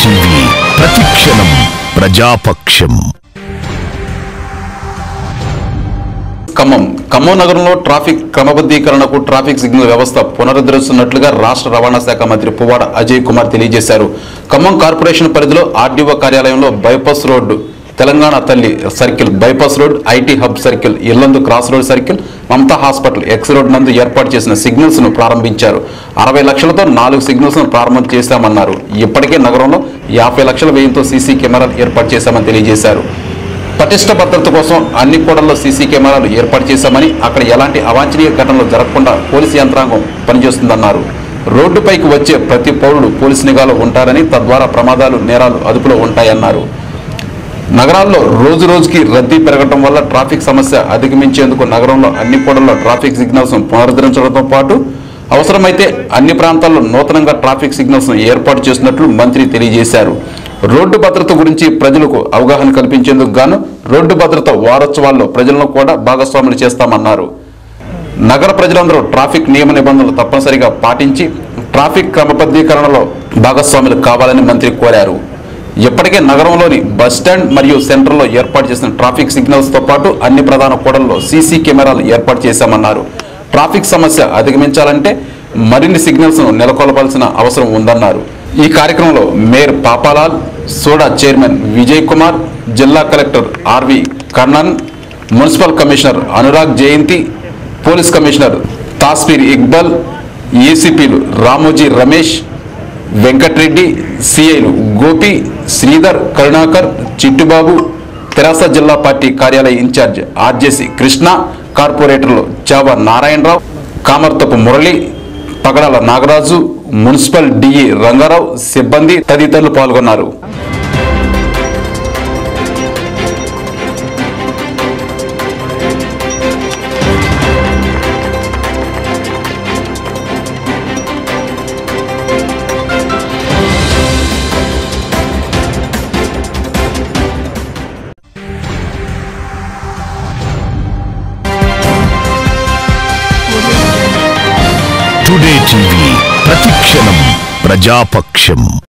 TV ప్రతిక్షణం ప్రజాపక్షం ఖమ్మం ఖమ్మం నగరంలో traffic క్రమబద్ధీకరణకు traffic signal వ్యవస్థ పునరుద్ధరిస్తున్నట్లుగా రాష్ట్ర రవాణా శాఖ మంత్రి పువ్వాడ అజయ్ కుమార్ తెలియజేశారు ఖమ్మం కార్పొరేషన్ పరిధిలో ఆర్డీఓ కార్యాలయంలో బైపాస్ రోడ్డు తెలంగాణ తల్లి circle bypass road IT hub circle Yellandu cross road circle Mamata hospital X road నందు ఏర్పాటు చేసిన సిగ్నల్స్ ను ప్రారంభించారు అరవై లక్షలతో నాలుగు సిగ్నల్స్ ను ప్రారంభం చేశామన్నారు ఇప్పటికే నగరంలో యాభై లక్షల వ్యయంతో సీసీ కెమెరాలు ఏర్పాటు చేశామని తెలియజేశారు పటిష్ట భద్రత కోసం అన్ని కూడల్లో సీసీ కెమెరాలు ఏర్పాటు చేశామని అక్కడ ఎలాంటి అవాంఛనీయ ఘటనలు జరగకుండా పోలీసు యంత్రాంగం పనిచేస్తుందన్నారు రోడ్డుపైకి వచ్చే ప్రతి పౌరుడు పోలీసు నిఘాలో ఉంటారని తద్వారా ప్రమాదాలు నేరాలు అదుపులో ఉంటాయన్నారు నగరాల్లో రోజు రోజుకి రద్దీ పెరగడం వల్ల ట్రాఫిక్ సమస్య అధిగమించేందుకు నగరంలో అన్ని కూడల్లో ట్రాఫిక్ సిగ్నల్స్ పునరుద్ధరించడంతో పాటు అవసరమైతే అన్ని ప్రాంతాల్లో నూతనంగా ట్రాఫిక్ సిగ్నల్స్ ఏర్పాటు చేస్తున్నట్లు మంత్రి తెలియజేశారు రోడ్డు భద్రత గురించి ప్రజలకు అవగాహన కల్పించేందుకు గాను రోడ్డు భద్రత వారోత్సవాల్లో ప్రజలను కూడా భాగస్వాములు చేస్తామన్నారు నగర ప్రజలందరూ ట్రాఫిక్ నియమ నిబంధనలు తప్పనిసరిగా పాటించి ట్రాఫిక్ క్రమబద్ధీకరణలో భాగస్వాములు కావాలని మంత్రి కోరారు ఇప్పటికే నగరంలోని బస్ స్టాండ్ మరియు సెంటర్లో ఏర్పాటు చేసిన ట్రాఫిక్ సిగ్నల్స్ తో పాటు అన్ని ప్రధాన కూడల్లో సీసీ కెమెరాలు ఏర్పాటు చేశామన్నారు ట్రాఫిక్ సమస్య అధిగమించాలంటే మరిన్ని సిగ్నల్స్ ను నెలకొల్పాల్సిన అవసరం ఉందన్నారు ఈ కార్యక్రమంలో mayor Papalal SUDA chairman Vijay Kumar జిల్లా collector RV Karnan municipal commissioner Anurag Jayanti police commissioner Tafseer Iqbal ఏసీపీలు రామోజీ రమేష్ వెంకట్రెడ్డి సిఐలు గోపి శ్రీధర్ కరుణాకర్ చిట్టుబాబు తెరాస జిల్లా పార్టీ కార్యాలయ ఇన్ఛార్జ్ ఆర్జేసి కృష్ణ కార్పొరేటర్లు చావ నారాయణరావు కామర్తపు మురళి పగడాల నాగరాజు మున్సిపల్ డిఈ రంగారావు సిబ్బంది తదితరులు పాల్గొన్నారు టుడే టీవీ ప్రతిక్షణం ప్రజాపక్షం